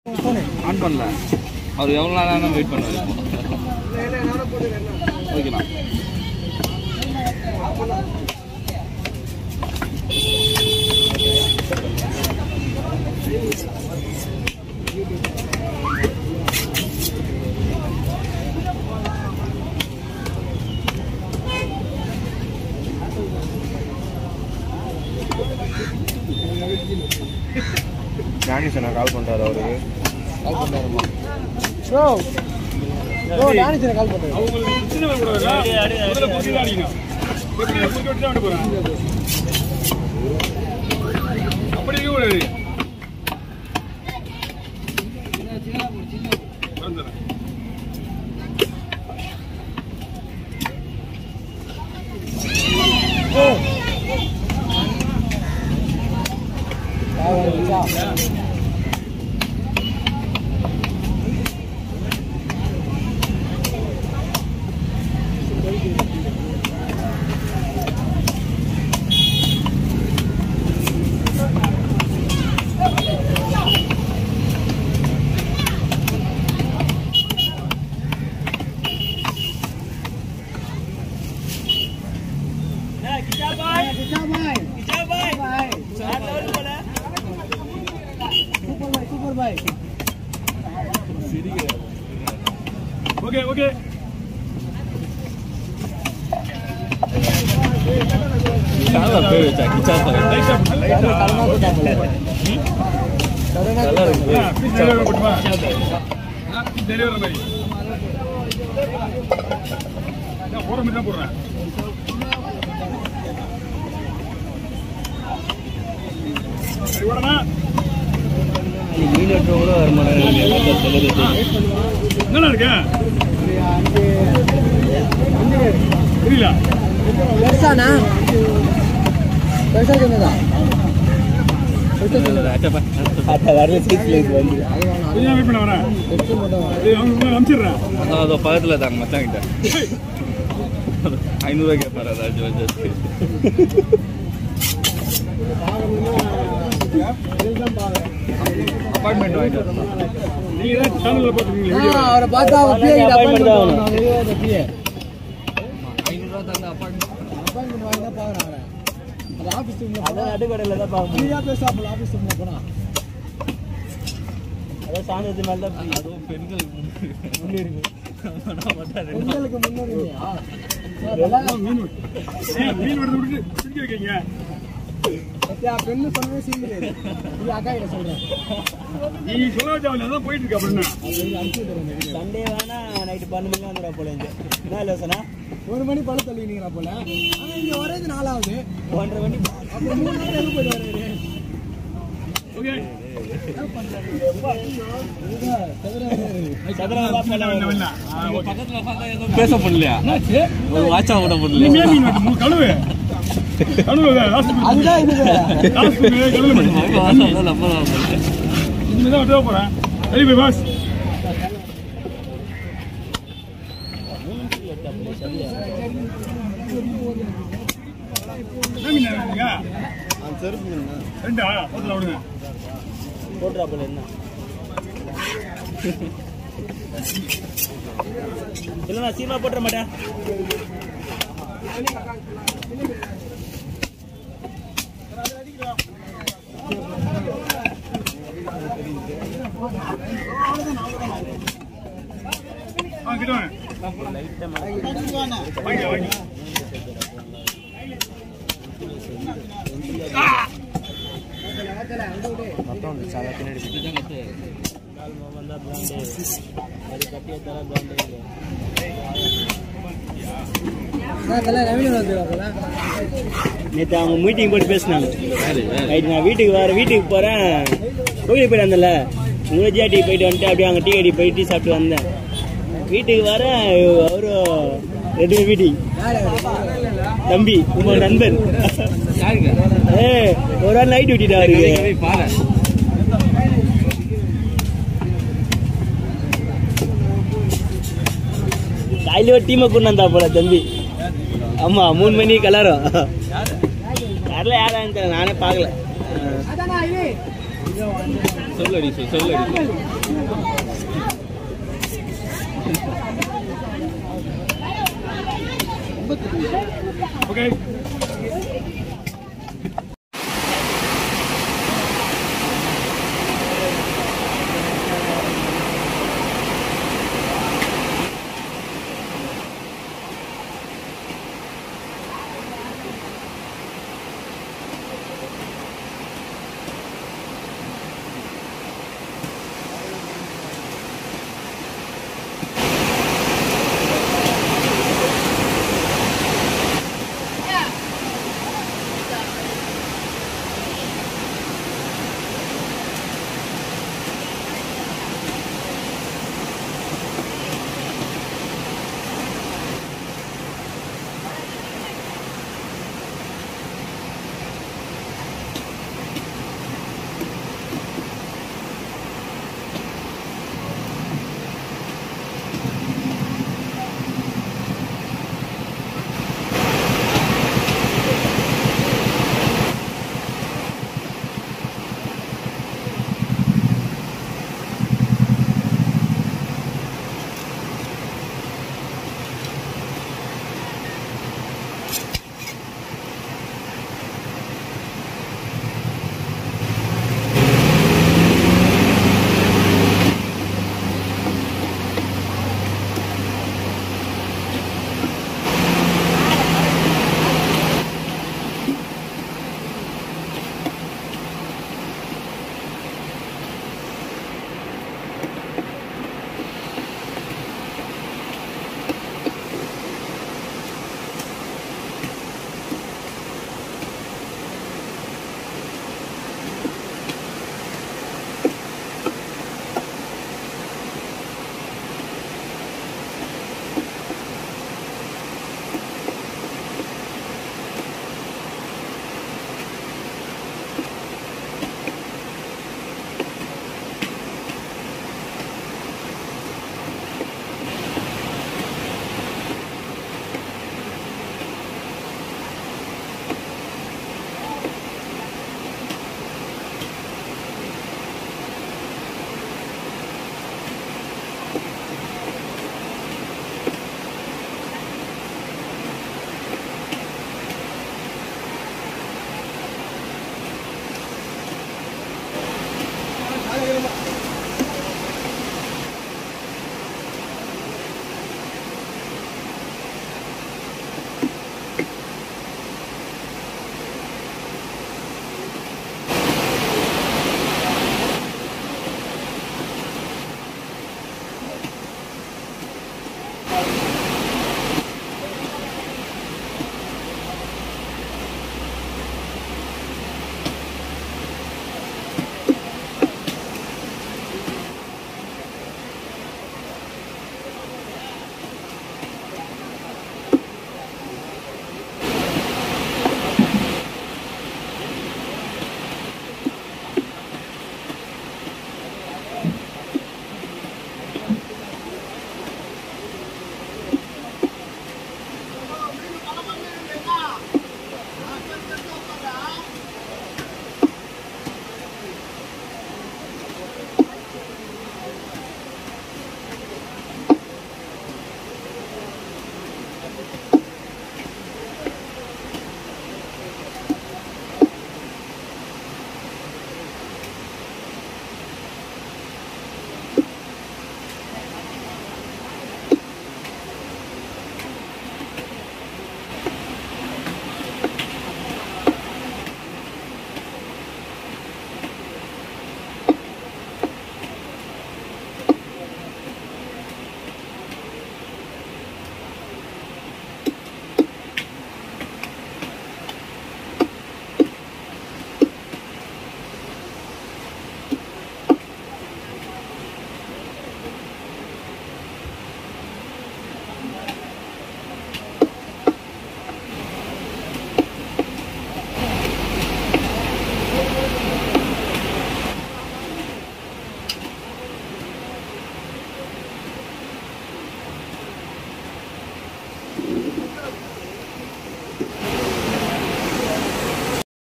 On பண்ணல அவர் எவ்வளோ நேரம் வெயிட் பண்ணுவார் ஓகேண்ணா ஞானேஷ் நான் கால் பண்ணுறாரு அவருக்கு கால் பண்ணுறாருமா ப்ரோ ப்ரோ டானிச்சனை கால் பண்ணுறேன் சூப்பர் பாய் ஓகே ஓகே பேர் வச்சா கிச்சா டெலிவரி மாதிரி நான் போற மாதிரி தான் போடுறேன் சரி, ஓடனா? மீன் வெட்டுறவங்க கூட வர மாட்டாங்க என்னடா இருக்க தெரியல பெருசாண்ணா பெருசா சொன்னதா கொஞ்சம் வெயிட் பண்ண வரேன் பெருசு மட்டும் ஏய், அவங்க அனுப்பிச்சிடுறேன் அதோ பக்கத்தில் தாங்க மச்சாங்கிட்ட ஐநூறுரூவா கேட்பாரு அதாச்சும் ஜஸ்ட் அப்பார்ட்மெண்ட் வாங்கிட்டு வரணும் நீங்க தான் சேனல்ல பாத்துருக்கீங்க ஆ, அவரை பார்த்தா அவர் பிஏ கிட்ட appointment வாங்கணும். அவர் ஏதோ அந்த PA. ஐநூறுரூவா தந்த அப்பார்ட்மெண்ட் appointment வாங்கி தான் பார்க்கறேன் அவரை. அது office room ல போனா, ஃப்ரீயா பேசுவாப்புல office room ல போனா. அதுவும் பெண்களுக்கு முன்னுரிமை பெண்களுக்கு முன்னுரிமையா? அதெல்லாம் மீன் வெட்டு. ஏன் மீன் வெடுத்து விட்டுட்டு சிரிக்க வைக்கீங்க பத்தியா, பெண்ணு சொன்னதே சீக்கிரம். இது அக்கா கிட்ட சொல்றேன். நீ சொல்ல வச்சா அவன் அதான் போயிட்டு இருக்க அப்படின்னா அது வந்து அனுப்பிச்சு விட்டுறேன் இந்த video. சண்டே வேணா நைட்டு பன்னெண்டு மணி வந்துடுவா போல இங்க என்ன யோசனை ஒரு மணி பழு தள்ளினீங்களா போல ஆனா இங்க வரது நாலாவது ஒன்றரை மணி அப்புறம் மூணு நாள் எங்க போயிட்டு வர்றாரு ஓகே சதுரம் என்ன ஓகே பக்கத்தில் உட்காந்தா எதுவும் பேச முடியலையா ஒரு வாட்சா விட நீ முடியல மீன் மீன் வெட்டு மூணு கழுவு கழுவு லாஸ்ட் அதுதான் இது வேற. லாஸ்ட் கழுவு பண்ணி வாட்சா தான் நம்ம தான் இனிமே தான் வெட்ட போறேன் சரி போய் பாஸ் என்ன மீன் வேணுங்க? ரெண்டா பத்துல விடுங்க போட்டுறா போல என்ன இல்லைண்ணா சீமா போட்டுற மாட்டேன் ஆ கிட்ட வாங்க வாங்க வாங்க வந்தா பிராண்டு அது கட்டி எடுத்தாரா பிராண்டு நான் தல revenue வந்துடுவாப்புல. நேற்று அவங்க மீட்டிங் போட்டு பேசினாங்க ரைட் நான் வீட்டுக்கு வர வீட்டுக்கு போகிறேன் கோயிலுக்கு போயிட்டு வந்தேன்ல உங்களை ஜிஆர்டி போயிட்டு வந்துட்டு அப்படியே அங்கே டீ கடி போய் டீ சாப்பிட்டு வந்தேன் வீட்டுக்கு வர அவரும் ரெண்டு மீட்டிங் யாரு அவரு? தம்பி உங்க நண்பன் யாருங்க ஏ ஒரு நாள் நைட் விட்டுட்டா அவருக்கு போய் பாரு காலையில ஒரு டீமை கொண்டு வந்தா போல தம்பி ஆமா மூணு மணி கலரும் யாரில் யாரான்னு தெரியல நானே பார்க்கல அதானா இது? சொல்லடி சொல் சொல்லடி சொல் ஓகே